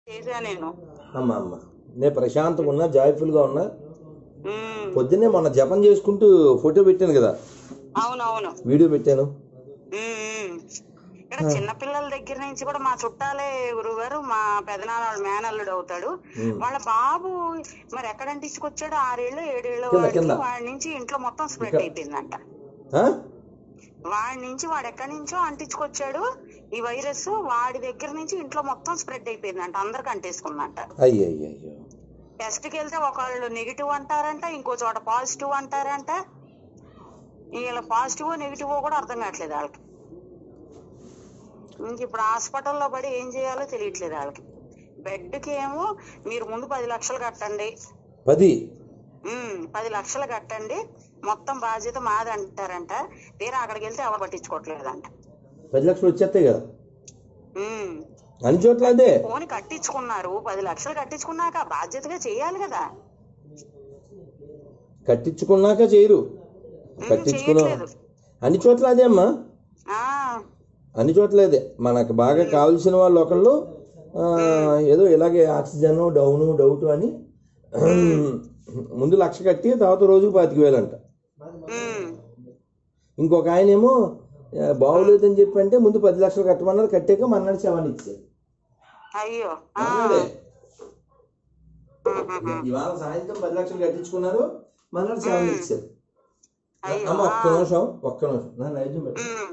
చేశా నేను అమ్మ అమ్మ నేను ప్రశాంతంగా ఉన్నా జాయ్ఫుల్గా ఉన్నా ఉమ్, పొద్దున్నే మొన్న జపం చేసుకుంటూ ఫోటో పెట్టాను కదా అవునవును వీడియో పెట్టాను ఉమ్, ఉమ్. ఇక్కడ చిన్నపిల్లల దగ్గర నుంచి కూడా మా చుట్టాలే గురుగారు మా పెదనాన్న వాళ్ళ మేనల్లుడు అవుతాడు ఉమ్. వాళ్ళ బాబు మరి ఎక్కడ అంటించుకొచ్చాడు ఆరేళ్ళు ఏడేళ్ళు కింద, వాడికి కింద. వాడి నుంచి ఇంట్లో మొత్తం స్ప్రెడ్ అయిపోయిందంట ఆ? వాడి నుంచి వాడు ఎక్కడి నుంచో అంటించుకొచ్చాడు ఈ వైరస్ వాడి దగ్గర నుంచి ఇంట్లో మొత్తం స్ప్రెడ్ అయిపోయిందంట అందరికి అంటేసుకుందంట అయ్యో అయ్యో అయ్యో టెస్ట్ కి వెళ్తే ఒకళ్ళు నెగిటివ్ అంటారంట ఇంకో చోట పాజిటివ్ అంటారంట వీళ్ళ పాజిటివ్ నెగిటివ్ కూడా అర్థం కావట్లేదు వాళ్ళకి ఇంక ఇప్పుడు హాస్పిటల్లో పడి ఏం చేయాలో తెలియట్లేదు వాళ్ళకి బెడ్ కి ఏమో మీరు ముందు పది లక్షలు కట్టండి పది ఉమ్, పది లక్షలు కట్టండి మొత్తం బాధ్యత మాది అంటారంట తీరా అక్కడికి వెళ్తే ఎవరు పట్టించుకోవట్లేదంట పది లక్షలు వచ్చేస్తాయి కదా ఉమ్, అన్ని చోట్ల అదే పోని కట్టించుకున్నారు పది లక్షలు కట్టించుకున్నాక బాధ్యతగా చేయాలి కదా కట్టించుకున్నాక చేయరు కట్టించుకున్నా చేయట్లేదు. అన్ని చోట్ల అదే అమ్మా ఆ అన్ని చోట్ల అదే మనకు బాగా కావాల్సిన వాళ్ళు ఒకళ్ళు ఆ, ఏదో ఇలాగే ఆక్సిజన్ డౌను డౌట్ అని ముందు లక్ష కట్టి తర్వాత రోజుకు పాతిక వేలంట ఉమ్, ఇంకొక ఆయన ఏమో ఆ, బాగోలేదని చెప్పి అంటే ముందు పది లక్షలు కట్టమన్నారు కట్టాక మన్నాడు సెవెన్ ఇచ్చారు అయ్యో ఆ, అదే. ఉహుహు. ఇవాళ సాయంత్రం పది లక్షలు కట్టించుకున్నారు మన్నాడు సెవెన్ ఇచ్చారు అయ్యో అమ్మ ఒక్క నిమిషం ఒక్క నిమిషం నా నైజం పెట్టు ఉమ్,